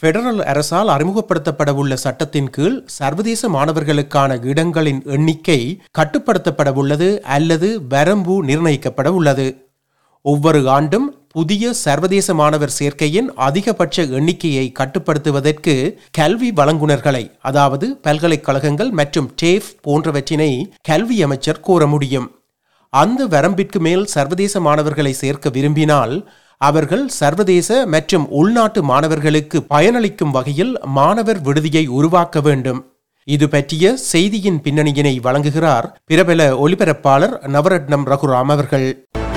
federal அரசால் அறிமுகப்படுத்தப்படவுள்ள சட்டத்தின் கீழ் சர்வதேச மாணவர்களுக்கான இடங்களின் எண்ணிக்கை கட்டுப்படுத்தப்படவுள்ளது அல்லது வரம்பு நிர்ணயிக்கப்பட உள்ளது ஒவ்வொரு ஆண்டும் புதிய சர்வதேச மாணவர் சேர்க்கையின் அதிகபட்ச எண்ணிக்கையை கட்டுப்படுத்துவதற்கு கல்வி வழங்குனர்களை அதாவது பல்கலைக்கழகங்கள் மற்றும் டேஃப் போன்றவற்றினை கல்வி அமைச்சர் கோர முடியும் அந்த வரம்பிற்கு மேல் சர்வதேச மாணவர்களை சேர்க்க விரும்பினால் அவர்கள் சர்வதேச மற்றும் உள்நாட்டு மாணவர்களுக்கு பயனளிக்கும் வகையில் மாணவர் விடுதியை உருவாக்க வேண்டும் இது பற்றிய செய்தியின் பின்னணியினை வழங்குகிறார் பிரபல ஒலிபரப்பாளர் நவரட்னம் ரகுராம் அவர்கள்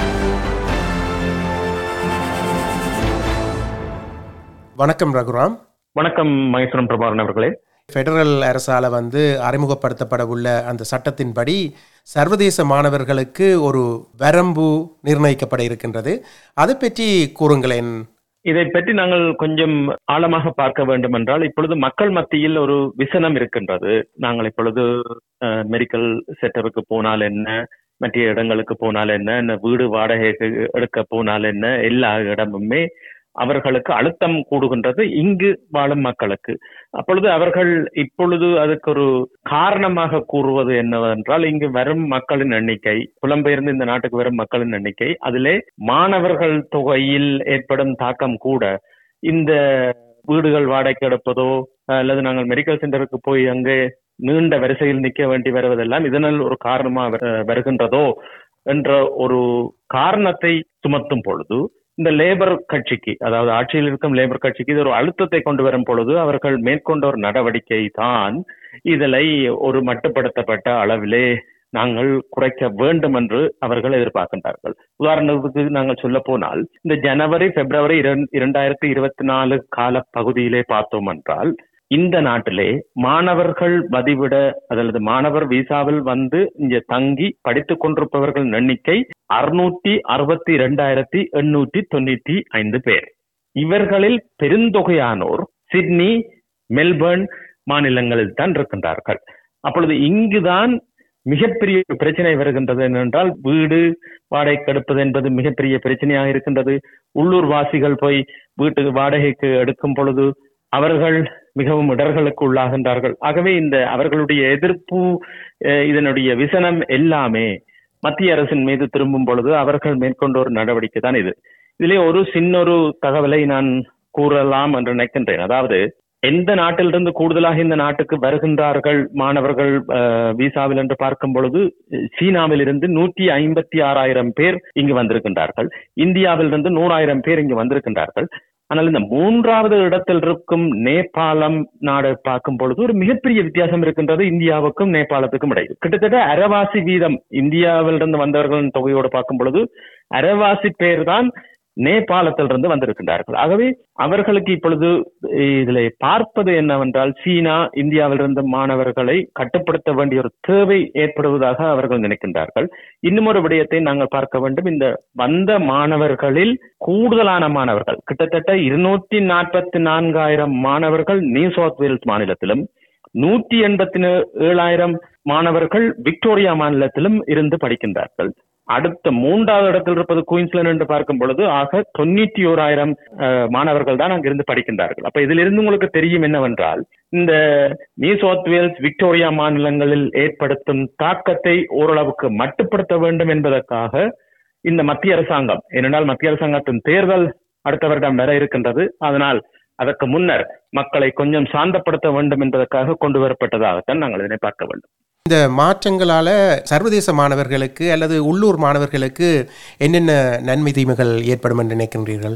வணக்கம் ரகுராம் வணக்கம் மகேஸ்வரன் பிரபாகரன் அவர்களே ஃபெடரல் அரசால வந்து அறிமுகப்படுத்தப்பட உள்ள அந்த சட்டத்தின்படி சர்வதேச மாணவர்களுக்கு ஒரு வரம்பு நிர்ணயிக்கப்பட இருக்கின்றது அதை பற்றி கூறுங்களேன் இதை பற்றி நாங்கள் கொஞ்சம் ஆழமாக பார்க்க வேண்டும் என்றால் இப்பொழுது மக்கள் மத்தியில் ஒரு விசனம் இருக்கின்றது நாங்கள் இப்பொழுது மெடிக்கல் செட்டருக்கு போனால் என்ன மற்ற இடங்களுக்கு போனால் என்ன வீடு வாடகைக்கு எடுக்க போனால் என்ன எல்லா இடமுமே அவர்களுக்கு அழுத்தம் கூடுகின்றது இங்கு வாழும் மக்களுக்கு அப்பொழுது அவர்கள் இப்பொழுது அதுக்கு ஒரு காரணமாக கூறுவது என்னவென்றால் இங்கு வரும் மக்களின் எண்ணிக்கை புலம்பெயர்ந்து இந்த நாட்டுக்கு வரும் மக்களின் எண்ணிக்கை அதிலே மாணவர்கள் தொகையில் ஏற்படும் தாக்கம் கூட இந்த வீடுகள் வாடகைக்கு எடுப்பதோ அல்லது நாங்கள் மெடிக்கல் சென்டருக்கு போய் அங்கே நீண்ட வரிசையில் நிற்க வேண்டி வருவதெல்லாம் இதனால் ஒரு காரணமாக வருகின்றதோ என்ற ஒரு காரணத்தை சுமத்தும் பொழுது இந்த லேபர் கட்சிக்கு அதாவது ஆட்சியில் இருக்கும் லேபர் கட்சிக்கு இது ஒரு அழுத்தத்தை கொண்டு வரும் பொழுது அவர்கள் மேற்கொண்ட ஒரு நடவடிக்கை தான் இதனை ஒரு மட்டுப்படுத்தப்பட்ட அளவிலே நாங்கள் குறைக்க வேண்டும் என்று அவர்கள் எதிர்பார்க்கின்றார்கள் உதாரணத்துக்கு நாங்கள் சொல்ல போனால் இந்த ஜனவரி பிப்ரவரி இரண்டாயிரத்தி இருபத்தி நாலு கால பகுதியிலே பார்த்தோம் என்றால் இந்த நாட்டிலே மாணவர்கள் பதிவிட அல்லது மாணவர் விசாவில் வந்து இங்க தங்கி படித்துக் கொண்டிருப்பவர்கள் எண்ணிக்கை அறுநூற்றி அறுபத்தி இரண்டாயிரத்தி எண்ணூற்றி தொண்ணூற்றி ஐந்து பேர் இவர்களில் பெருந்தொகையானோர் சிட்னி மெல்பர்ன் மாநிலங்களில் தான் இருக்கின்றார்கள் அப்பொழுது இங்குதான் மிகப்பெரிய பிரச்சனை வருகின்றது என்னென்றால் வீடு வாடகைக்கு எடுப்பது என்பது மிகப்பெரிய பிரச்சனையாக இருக்கின்றது உள்ளூர் வாசிகள் போய் வீட்டுக்கு வாடகைக்கு எடுக்கும் பொழுது அவர்கள் மிகவும் இடர்களுக்கு உள்ளாகின்றார்கள் ஆகவே இந்த அவர்களுடைய எதிர்ப்பு இதனுடைய விசனம் எல்லாமே மத்திய அரசின் மீது திரும்பும் பொழுது அவர்கள் மேற்கொண்ட ஒரு நடவடிக்கை தான் இது இதிலே ஒரு சின்னொரு தகவலை நான் கூறலாம் என்று நினைக்கின்றேன் அதாவது எந்த நாட்டிலிருந்து கூடுதலாக இந்த நாட்டுக்கு வருகின்றார்கள் மாணவர்கள் விசாவில் என்று பார்க்கும் பொழுது சீனாவில் இருந்து நூற்றி ஐம்பத்தி ஆறாயிரம் பேர் இங்கு வந்திருக்கின்றார்கள் இந்தியாவிலிருந்து நூறாயிரம் பேர் இங்கு வந்திருக்கின்றார்கள் ஆனால் இந்த மூன்றாவது இடத்தில் இருக்கும் நேபாளம் நாடு பார்க்கும் பொழுது ஒரு மிகப்பெரிய வித்தியாசம் இருக்கின்றது இந்தியாவுக்கும் நேபாளத்துக்கும் இடையில் கிட்டத்தட்ட அரைவாசி வீதம் இந்தியாவிலிருந்து வந்தவர்களின் தொகையோடு பார்க்கும் பொழுது அரைவாசி பேர் தான் நேபாளத்திலிருந்து வந்திருக்கின்றார்கள் ஆகவே அவர்களுக்கு இப்பொழுது இதில் பார்ப்பது என்னவென்றால் சீனா இந்தியாவிலிருந்து மாணவர்களை கட்டுப்படுத்த வேண்டிய ஒரு தேவை ஏற்படுவதாக அவர்கள் நினைக்கின்றார்கள் இன்னும் ஒரு விடயத்தை நாங்கள் பார்க்க வேண்டும் இந்த வந்த மாணவர்களில் கூடுதலான மாணவர்கள் கிட்டத்தட்ட இருநூற்றி நாற்பத்தி நான்காயிரம் மாணவர்கள் நியூ சவுத் வேல்ஸ் மாநிலத்திலும் நூற்றி எண்பத்தி ஏழாயிரம் மாணவர்கள் விக்டோரியா மாநிலத்திலும் இருந்து படிக்கின்றார்கள் அடுத்த மூன்றாவது இடத்தில் இருப்பது குயின்ஸ்லாந்து என்று பார்க்கும் பொழுது ஆக தொண்ணூற்றி ஓராயிரம் மாணவர்கள் தான் அங்கிருந்து படிக்கின்றார்கள் அப்ப இதிலிருந்து உங்களுக்கு தெரியும் என்னவென்றால் இந்த நியூ சவுத் வேல்ஸ் விக்டோரியா மாநிலங்களில் ஏற்படுத்தும் தாக்கத்தை ஓரளவுக்கு மட்டுப்படுத்த வேண்டும் என்பதற்காக இந்த மத்திய அரசாங்கம் ஏனென்றால் மத்திய அரசாங்கத்தின் தேர்தல் அடுத்த வருடம் வர இருக்கின்றது அதனால் அதற்கு முன்னர் மக்களை கொஞ்சம் சாந்தப்படுத்த வேண்டும் என்பதற்காக கொண்டு வரப்பட்டதாகத்தான் நாங்கள் இதனை பார்க்க வேண்டும் இந்த மாற்றங்களால சர்வதேச மாணவர்களுக்கு அல்லது உள்ளூர் மாணவர்களுக்கு என்னென்ன நன்மை தீமைகள் ஏற்படும் என்று நினைக்கின்றீர்கள்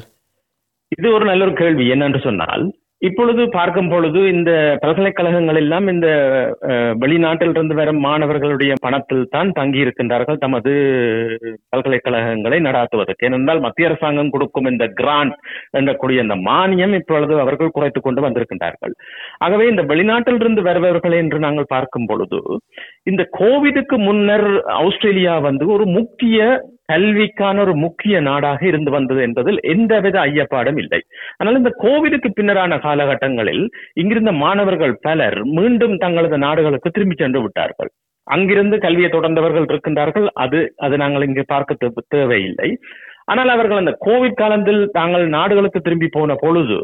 இது ஒரு நல்ல ஒரு கேள்வி என்னென்று சொன்னால் இப்பொழுது பார்க்கும் பொழுது இந்த பல்கலைக்கழகங்கள் எல்லாம் இந்த வெளிநாட்டிலிருந்து வரும் மாணவர்களுடைய பணத்தில் தான் தங்கி இருக்கின்றார்கள் தமது பல்கலைக்கழகங்களை நடாத்துவதற்கு ஏனென்றால் மத்திய அரசாங்கம் கொடுக்கும் இந்த கிராண்ட் என்றக்கூடிய இந்த மானியம் இப்பொழுது அவர்கள் குறைத்துக் கொண்டு வந்திருக்கின்றார்கள் ஆகவே இந்த வெளிநாட்டிலிருந்து வருபவர்கள் என்று நாங்கள் பார்க்கும் பொழுது இந்த கோவிடுக்கு முன்னர் ஆஸ்திரேலியா வந்து ஒரு முக்கிய கல்விக்கான ஒரு முக்கிய நாடாக இருந்து வந்தது என்பதில் எந்தவித ஐயப்பாடும் இல்லை ஆனால் இந்த கோவிடுக்கு பின்னரான காலகட்டங்களில் இங்கிருந்த மாணவர்கள் பலர் மீண்டும் தங்களது நாடுகளுக்கு திரும்பி சென்று விட்டார்கள் அங்கிருந்து கல்வியை தொடர்ந்தவர்கள் இருக்கின்றார்கள் அது அது நாங்கள் இங்கு பார்க்க தேவையில்லை ஆனால் அவர்கள் அந்த கோவிட் காலத்தில் தாங்கள் நாடுகளுக்கு திரும்பி போன பொழுது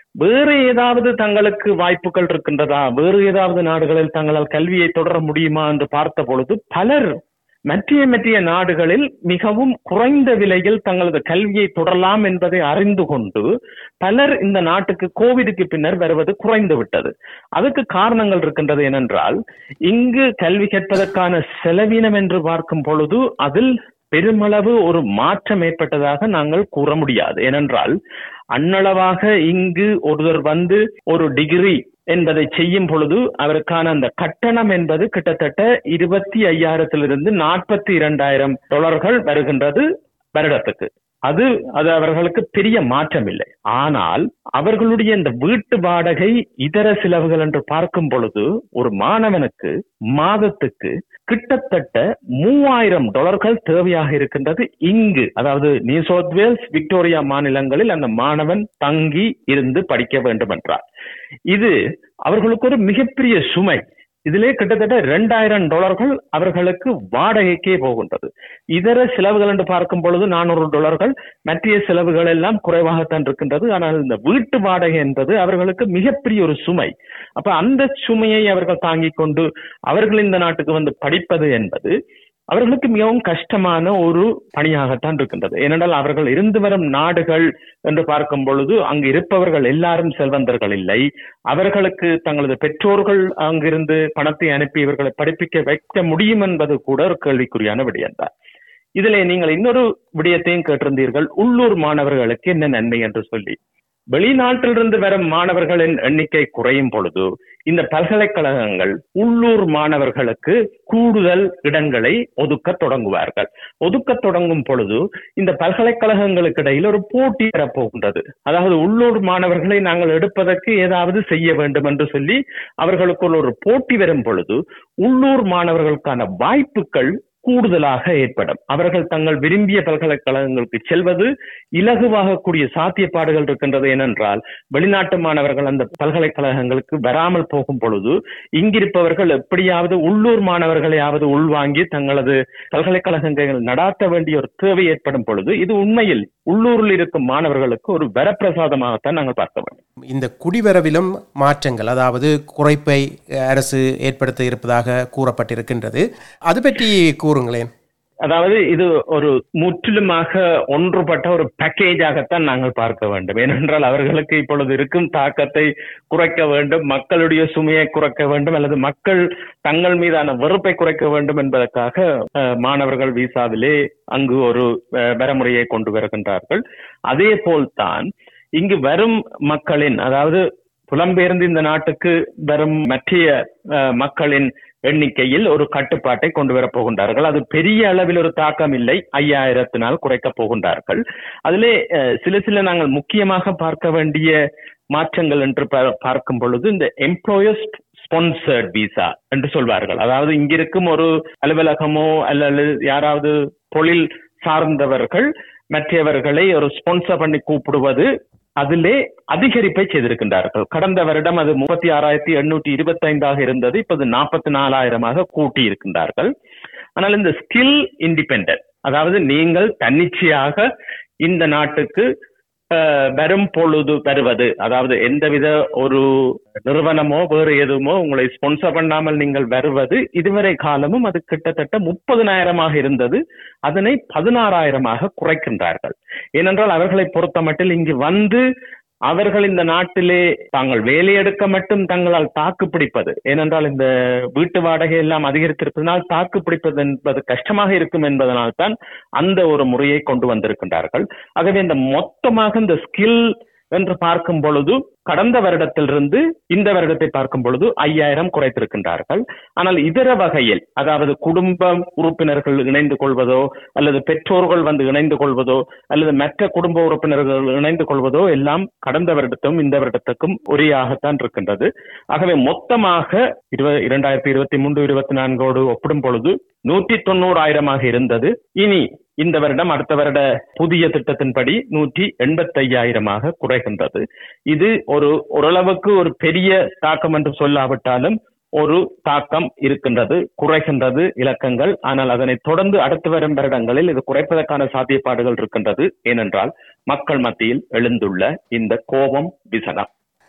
வேறு ஏதாவது தங்களுக்கு வாய்ப்புகள் இருக்கின்றதா வேறு ஏதாவது நாடுகளில் தங்களால் கல்வியை தொடர முடியுமா என்று பார்த்த பொழுது பலர் மற்றிய மற்றிய நாடுகளில் மிகவும் குறைந்த விலையில் தங்களது கல்வியை தொடரலாம் என்பதை அறிந்து கொண்டு பலர் இந்த நாட்டுக்கு கோவிடுக்கு பின்னர் வருவது குறைந்து விட்டது அதுக்கு காரணங்கள் இருக்கின்றது ஏனென்றால் இங்கு கல்வி கற்பதற்கான செலவினம் என்று பார்க்கும் பொழுது அதில் பெருமளவு ஒரு மாற்றம் ஏற்பட்டதாக நாங்கள் கூற முடியாது ஏனென்றால் அன்னளவாக இங்கு ஒருவர் வந்து ஒரு டிகிரி என்பதை செய்யும் பொழுது அவருக்கான அந்த கட்டணம் என்பது கிட்டத்தட்ட இருபத்தி ஐயாயிரத்திலிருந்து நாற்பத்தி இரண்டாயிரம் டாலர்கள் வருகின்றது வருடத்துக்கு அது அது அவர்களுக்கு பெரிய மாற்றம் இல்லை ஆனால் அவர்களுடைய இந்த வீட்டு வாடகை இதர செலவுகள் என்று பார்க்கும் பொழுது ஒரு மாணவனுக்கு மாதத்துக்கு கிட்டத்தட்ட மூவாயிரம் டாலர்கள் தேவையாக இருக்கின்றது இங்கு அதாவது நியூ சவுத் வேல்ஸ் விக்டோரியா மாநிலங்களில் அந்த மாணவன் தங்கி இருந்து படிக்க வேண்டும் என்றார் இது அவர்களுக்கு ஒரு மிகப்பெரிய சுமை இதிலே கிட்டத்தட்ட இரண்டாயிரம் டாலர்கள் அவர்களுக்கு வாடகைக்கே போகின்றது இதர செலவுகள் என்று பார்க்கும் பொழுது நானூறு டாலர்கள் மற்ற செலவுகள் எல்லாம் குறைவாகத்தான் இருக்கின்றது ஆனால் இந்த வீட்டு வாடகை என்பது அவர்களுக்கு மிகப்பெரிய ஒரு சுமை அப்ப அந்த சுமையை அவர்கள் தாங்கிக் கொண்டு அவர்கள் இந்த நாட்டுக்கு வந்து படிப்பது என்பது அவர்களுக்கு மிகவும் கஷ்டமான ஒரு பணியாகத்தான் இருக்கின்றது ஏனென்றால் அவர்கள் இருந்து வரும் நாடுகள் என்று பார்க்கும் பொழுது அங்கு இருப்பவர்கள் எல்லாரும் செல்வந்தர்கள் இல்லை அவர்களுக்கு தங்களது பெற்றோர்கள் அங்கிருந்து பணத்தை அனுப்பி இவர்களை படிப்பிக்க வைக்க முடியும் என்பது கூட ஒரு கேள்விக்குறியான விடயம்தான் இதிலே நீங்கள் இன்னொரு விடயத்தையும் கேட்டிருந்தீர்கள் உள்ளூர் மாணவர்களுக்கு என்ன நன்மை என்று சொல்லி வெளிநாட்டிலிருந்து வரும் மாணவர்களின் எண்ணிக்கை குறையும் பொழுது இந்த பல்கலைக்கழகங்கள் உள்ளூர் மாணவர்களுக்கு கூடுதல் இடங்களை ஒதுக்க தொடங்குவார்கள் ஒதுக்க தொடங்கும் பொழுது இந்த பல்கலைக்கழகங்களுக்கு இடையில் ஒரு போட்டி வரப்போகின்றது அதாவது உள்ளூர் மாணவர்களை நாங்கள் எடுப்பதற்கு ஏதாவது செய்ய வேண்டும் என்று சொல்லி அவர்களுக்குள் ஒரு போட்டி வரும் பொழுது உள்ளூர் மாணவர்களுக்கான வாய்ப்புகள் கூடுதலாக ஏற்படும் அவர்கள் தங்கள் விரும்பிய பல்கலைக்கழகங்களுக்கு செல்வது இலகுவாகக்கூடிய சாத்தியப்பாடுகள் இருக்கின்றது ஏனென்றால் வெளிநாட்டு மாணவர்கள் அந்த பல்கலைக்கழகங்களுக்கு வராமல் போகும் பொழுது இங்கிருப்பவர்கள் எப்படியாவது உள்ளூர் மாணவர்களையாவது உள்வாங்கி தங்களது பல்கலைக்கழகங்கள் நடாத்த வேண்டிய ஒரு தேவை ஏற்படும் பொழுது இது உண்மையில் உள்ளூரில் இருக்கும் மாணவர்களுக்கு ஒரு வரப்பிரசாதமாகத்தான் நாங்கள் பார்க்க வேண்டும் இந்த குடிவரவிலும் மாற்றங்கள் அதாவது குறைப்பை அரசு ஏற்படுத்த இருப்பதாக கூறப்பட்டிருக்கின்றது அது பற்றி கூறுங்களேன் அதாவது இது ஒரு முற்றிலுமாக ஒன்றுபட்ட ஒரு பேக்கேஜாகத்தான் நாங்கள் பார்க்க வேண்டும் ஏனென்றால் அவர்களுக்கு இப்பொழுது இருக்கும் தாக்கத்தை குறைக்க வேண்டும் மக்களுடைய சுமையை குறைக்க வேண்டும் அல்லது மக்கள் தங்கள் மீதான வெறுப்பை குறைக்க வேண்டும் என்பதற்காக அஹ், மாணவர்கள் விசாவிலே அங்கு ஒரு அஹ், வரைமுறையை கொண்டு வருகின்றார்கள் அதே போல்தான் இங்கு வரும் மக்களின் அதாவது புலம்பெயர்ந்து இந்த நாட்டுக்கு வரும் மற்ற அஹ், மக்களின் எண்ணிக்கையில் ஒரு கட்டுப்பாட்டை கொண்டு வரப் போகின்றார்கள் அது பெரிய அளவில் ஒரு தாக்கம் இல்லை ஐயாயிரத்தினால் குறைக்கப் போகின்றார்கள் அதிலே அஹ், சில சில நாங்கள் முக்கியமாக பார்க்க வேண்டிய மாற்றங்கள் என்று பா- பார்க்கும் பொழுது இந்த எம்ப்ளாயர்ஸ் ஸ்பான்சர்ட் விசா என்று சொல்வார்கள் அதாவது இங்கிருக்கும் ஒரு அலுவலகமோ அல்லது யாராவது தொழில் சார்ந்தவர்கள் மற்றவர்களை ஒரு ஸ்பான்சர் பண்ணி கூப்பிடுவது அதிலே அதிகரிப்பை செய்திருக்கின்றார்கள் கடந்த வருடம் அது முப்பத்தி ஆறாயிரத்தி எண்ணூற்றி இருபத்தி ஐந்தாக இருந்தது இப்போது நாற்பத்தி நாலாயிரமாக கூட்டி இருக்கின்றார்கள் ஆனால் இந்த ஸ்கில் இண்டிபெண்ட் அதாவது நீங்கள் தன்னிச்சையாக இந்த நாட்டுக்கு அஹ், வரும் பொழுது வருவது அதாவது எந்தவித ஒரு நிறுவனமோ வேறு எதுவுமோ உங்களை ஸ்பான்சர் பண்ணாமல் நீங்கள் வருவது இதுவரை காலமும் அது கிட்டத்தட்ட முப்பதனாயிரமாக இருந்தது அதனை பதினாறாயிரமாக குறைக்கின்றார்கள் ஏனென்றால் அவர்களை பொறுத்த மட்டில் இங்கு வந்து அவர்கள் இந்த நாட்டிலே தாங்கள் வேலை எடுக்க மட்டும் தங்களால் தாக்கு பிடிப்பது ஏனென்றால் இந்த வீட்டு வாடகை எல்லாம் அதிகரித்திருப்பதனால் தாக்கு பிடிப்பது என்பது கஷ்டமாக இருக்கும் என்பதனால் தான் அந்த ஒரு முறையை கொண்டு வந்திருக்கின்றார்கள் ஆகவே இந்த மொத்தமாக இந்த ஸ்கில் என்று பார்க்கும் பொழுது கடந்த வருடத்திலிருந்து இந்த வருடத்தை பார்க்கும் பொழுது ஐயாயிரம் குறைத்திருக்கின்றார்கள் ஆனால் இதர வகையில் அதாவது குடும்ப உறுப்பினர்கள் இணைந்து கொள்வதோ அல்லது பெற்றோர்கள் வந்து இணைந்து கொள்வதோ அல்லது மற்ற குடும்ப உறுப்பினர்கள் இணைந்து கொள்வதோ எல்லாம் கடந்த வருடத்தும் இந்த வருடத்துக்கும் ஒரேயாகத்தான் இருக்கின்றது ஆகவே மொத்தமாக இருப இரண்டாயிரத்தி இருபத்தி மூன்று இருபத்தி நான்கோடு ஒப்பிடும் பொழுது நூற்றி தொண்ணூறாயிரமாக இருந்தது இனி இந்த வருடம் அடுத்த வருட புதிய திட்டத்தின்படி நூற்றி எண்பத்தி ஐயாயிரமாக குறைகின்றது இது ஒரு ஓரளவுக்கு ஒரு பெரிய தாக்கம் என்று சொல்லாவிட்டாலும் ஒரு தாக்கம் இருக்கின்றது குறைகின்றது இலக்கங்கள் ஆனால் அதனை தொடர்ந்து அடுத்து வரும் வருடங்களில் இது குறைப்பதற்கான சாத்தியப்பாடுகள் இருக்கின்றது ஏனென்றால் மக்கள் மத்தியில் எழுந்துள்ள இந்த கோபம் விசனம்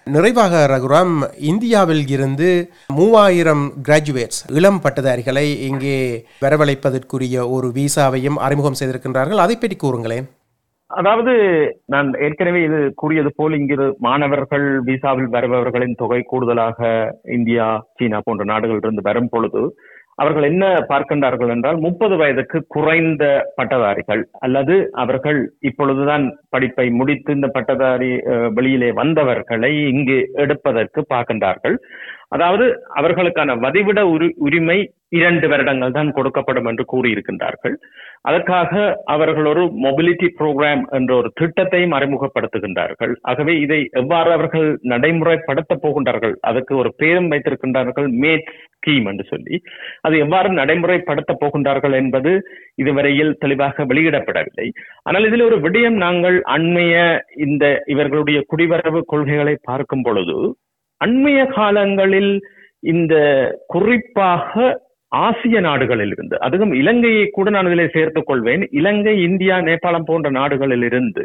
நிறைவாக ரகுராம் இந்தியாவில் இருந்து மூவாயிரம் கிராஜுவேட்ஸ் இளம் பட்டதாரிகளை இங்கே வரவழைப்பதற்குரிய ஒரு விசாவையும் அறிமுகம் செய்திருக்கின்றார்கள் அதை பற்றி கூறுங்களேன் அதாவது நான் ஏற்கனவே இது கூறியது போல் இங்கு மாணவர்கள் விசாவில் வருபவர்களின் தொகை கூடுதலாக இந்தியா சீனா போன்ற நாடுகளிலிருந்து வரும் பொழுது அவர்கள் என்ன பார்க்கின்றார்கள் என்றால் முப்பது வயதுக்கு குறைந்த பட்டதாரிகள் அல்லது அவர்கள் இப்பொழுதுதான் படிப்பை முடித்து இந்த பட்டதாரி அஹ், வெளியிலே வந்தவர்களை இங்கு எடுப்பதற்கு பார்க்கின்றார்கள் அதாவது அவர்களுக்கான வதிவிட உரி உரிமை இரண்டு வருடங்கள் தான் கொடுக்கப்படும் என்று கூறியிருக்கின்றார்கள் அதற்காக அவர்கள் ஒரு மொபிலிட்டி புரோகிராம் என்ற ஒரு திட்டத்தையும் அறிமுகப்படுத்துகின்றார்கள் ஆகவே இதை எவ்வாறு அவர்கள் நடைமுறைப்படுத்த போகின்றார்கள் அதுக்கு ஒரு பேரும் வைத்திருக்கின்றார்கள் மேட் ஸ்கீம் என்று சொல்லி அது எவ்வாறு நடைமுறைப்படுத்த போகின்றார்கள் என்பது இதுவரையில் தெளிவாக வெளியிடப்படவில்லை ஆனால் இதில் ஒரு விடயம் நாங்கள் அண்மைய இந்த இவர்களுடைய குடிவரவு கொள்கைகளை பார்க்கும் பொழுது அண்மைய காலங்களில் இந்த குறிப்பாக ஆசிய நாடுகளில் இருந்து அதுவும் இலங்கையை கூட நான் இதில் சேர்த்துக் கொள்வேன் இலங்கை இந்தியா நேபாளம் போன்ற நாடுகளில் இருந்து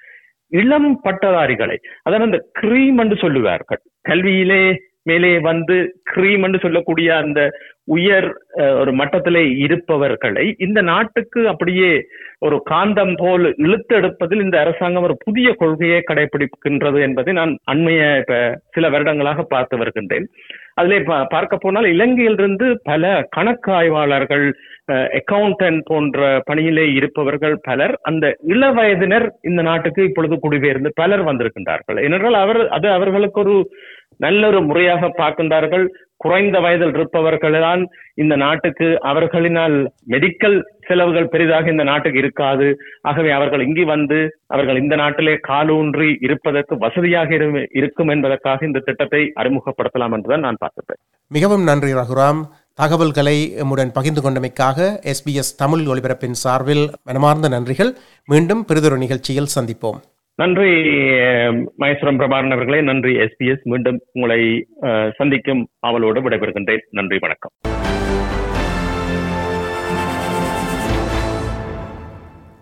இளம் பட்டதாரிகளை அதாவது அந்த கிரீம் என்று சொல்லுவார்கள் கல்வியிலே மேலே வந்து கிரீம் என்று சொல்லக்கூடிய அந்த உயர் அஹ், ஒரு மட்டத்திலே இருப்பவர்களை இந்த நாட்டுக்கு அப்படியே ஒரு காந்தம் போல் இழுத்தெடுப்பதில் இந்த அரசாங்கம் ஒரு புதிய கொள்கையை கடைபிடிக்கின்றது என்பதை நான் அண்மைய இப்ப சில வருடங்களாக பார்த்து வருகின்றேன் அதிலே பா- பார்க்க போனால் இலங்கையிலிருந்து பல கணக்கு ஆய்வாளர்கள் அக்கவுண்டன்ட் போன்ற பணியிலே இருப்பவர்கள் பலர் அந்த இள வயதினர் இந்த நாட்டுக்கு இப்பொழுது குடிபெயர்ந்து பலர் வந்திருக்கின்றார்கள் ஏனென்றால் அவர் அது அவர்களுக்கு ஒரு நல்ல ஒரு முறையாக பார்க்கின்றார்கள் குறைந்த வயதில் இருப்பவர்கள் தான் இந்த நாட்டுக்கு அவர்களினால் மெடிக்கல் செலவுகள் பெரிதாக இந்த நாட்டுக்கு இருக்காது ஆகவே அவர்கள் இங்கு வந்து அவர்கள் இந்த நாட்டிலே காலூன்றி இருப்பதற்கு வசதியாக இரு- இருக்கும் என்பதற்காக இந்த திட்டத்தை அறிமுகப்படுத்தலாம் என்றுதான் நான் பார்க்கிறேன் மிகவும் நன்றி ரகுராம் தகவல்களை எம்முடன் பகிர்ந்து கொண்டமைக்காக எஸ்பிஎஸ் தமிழ் ஒலிபரப்பின் சார்பில் மனமார்ந்த நன்றிகள் மீண்டும் பிறிதொரு நிகழ்ச்சியில் சந்திப்போம் நன்றி அஹ், மகேஸ்வரம் பிரபாகரன் அவர்களே நன்றி எஸ்பிஎஸ் மீண்டும் உங்களை அஹ், சந்திக்கும் ஆவலோடு விடைபெறுகின்றேன் நன்றி வணக்கம்